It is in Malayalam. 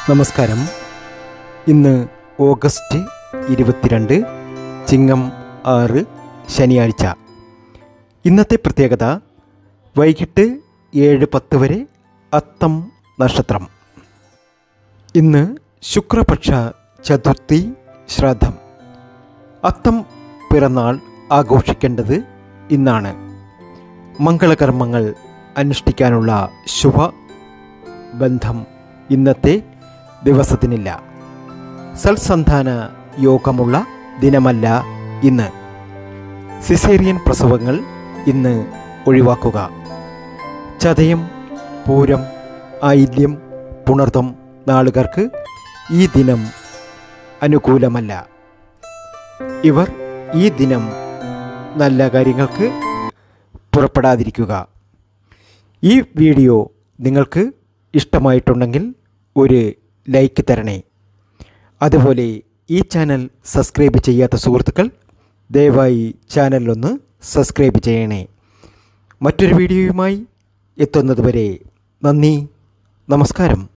നമസ്കാരം ഇന്ന് ഓഗസ്റ്റ് ഇരുപത്തിരണ്ട് ചിങ്ങം ആറ് ശനിയാഴ്ച ഇന്നത്തെ പ്രത്യേകത വൈകിട്ട് ഏഴ് പത്ത് വരെ അത്തം നക്ഷത്രം ഇന്ന് ശുക്രപക്ഷ ചതുർത്ഥി ശ്രാദ്ധം അത്തം പിറന്നാൾ ആഘോഷിക്കേണ്ടത് ഇന്നാണ് മംഗളകർമ്മങ്ങൾ അനുഷ്ഠിക്കാനുള്ള ശുഭ ബന്ധം ഇന്നത്തെ ദിവസത്തിനില്ല സൽസന്ധാന യോഗമുള്ള ദിനമല്ല ഇന്ന് സിസേറിയൻ പ്രസവങ്ങൾ ഇന്ന് ഒഴിവാക്കുക ചതയം പൂരം ആയില്യം പുണർത്തം നാളുകാർക്ക് ഈ ദിനം അനുകൂലമല്ല ഇവർ ഈ ദിനം നല്ല കാര്യങ്ങൾക്ക് പുറപ്പെടാതിരിക്കുക ഈ വീഡിയോ നിങ്ങൾക്ക് ഇഷ്ടമായിട്ടുണ്ടെങ്കിൽ ഒരു ലൈക്ക് തരണേ അതുപോലെ ഈ ചാനൽ സബ്സ്ക്രൈബ് ചെയ്യാത്ത സുഹൃത്തുക്കൾ ദയവായി ചാനലൊന്ന് സബ്സ്ക്രൈബ് ചെയ്യണേ മറ്റൊരു വീഡിയോയുമായി എത്തുന്നതുവരെ നന്ദി നമസ്കാരം